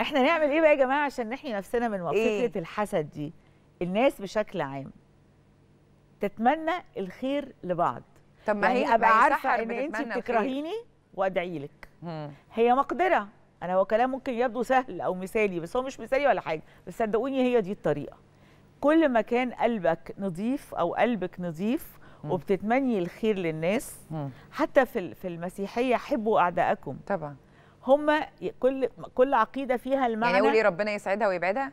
احنا نعمل ايه بقى يا جماعه عشان نحمي نفسنا من إيه؟ فكره الحسد دي الناس بشكل عام تتمنى الخير لبعض طب ما هي يعني ابقى ما هي عارفه سحر ان انت بتتمنى الخير. بتكرهيني وادعي لك مم. هي مقدره انا هو كلام ممكن يبدو سهل او مثالي بس هو مش مثالي ولا حاجه بس صدقوني هي دي الطريقه كل ما كان قلبك نظيف او قلبك نظيف مم. وبتتمني الخير للناس مم. حتى في ال- في المسيحيه حبوا اعدائكم طبعا هم كل كل عقيده فيها المعنى يعني قولي ربنا يسعدها ويبعدها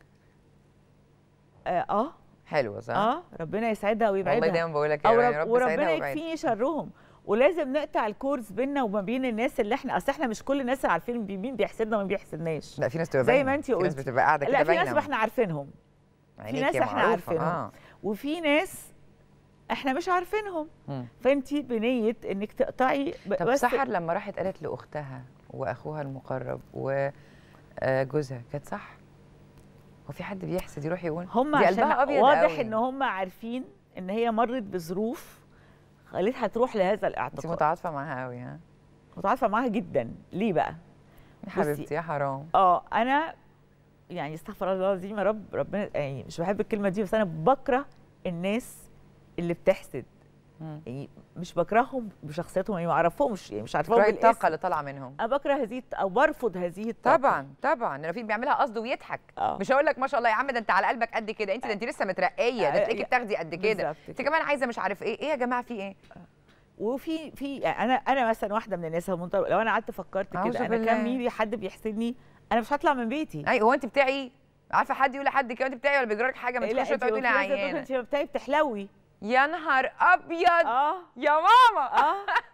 اه اه, حلوه صح آه ربنا يسعدها والله ويبعدها دايما بقول لك أو يا رب رب وربنا يسعدها ويبعدها يكفيني شرهم ولازم نقطع الكورس بيننا وما بين الناس اللي احنا اصل احنا مش كل الناس اللي عارفين بي- مين بيحسدنا ومين بيحسدناش لا في ناس تبقى زي باينة. ما انتي في ناس قلتي. بتبقى قاعده كده لا في ناس باينه احنا عارفينهم عينيكي ناس احنا معروفة. عارفينهم. اه وفي ناس احنا مش عارفينهم مم. فانت بنيه انك تقطعي ب- طب بس سحر لما راحت قالت لاختها واخوها المقرب وجوزها كانت صح هو في حد بيحسد يروح يقول هم دي عشان قلبها أبيض واضح قوي. ان هم عارفين ان هي مرت بظروف خلتها تروح لهذا انت الاعتقاد متعاطفه معاها قوي ها متعاطفه معاها جدا ليه بقى يا حبيبتي يا حرام اه انا يعني استغفر الله العظيم يا رب ربنا يعني مش بحب الكلمه دي بس انا بكره الناس اللي بتحسد مم. يعني مش بكرههم بشخصيتهم يعني ما اعرفهمش يعني مش عارفاهم تكرهي بالاسم الطاقه اللي طالعه منهم انا بكره هذه الط- او برفض هذه الطاقه طبعا طبعا لو في بيعملها قصد ويضحك آه. مش هقول لك ما شاء الله يا عم ده انت على قلبك قد كده انت ده انت لسه مترقيه ده آه، تلاقيكي بتاخدي قد كده بالظبط انت كده. كمان عايزه مش عارف ايه ايه يا جماعه في ايه وفي في يعني انا انا مثلا واحده من الناس المنطقة لو انا قعدت فكرت أعوذ كده انا بالله. كان ميري حد بيحسدني انا مش هطلع من بيتي اي هو انت بتاعي عارفه حد يقول لحد كده انت بتاعي ولا بيجرى لك حاجه ما لا تخشي انت تقعدي لي وفي ناس بتقول عيانه انت بتاعي بتحلوي يا نهار ابيض اه يا ماما اه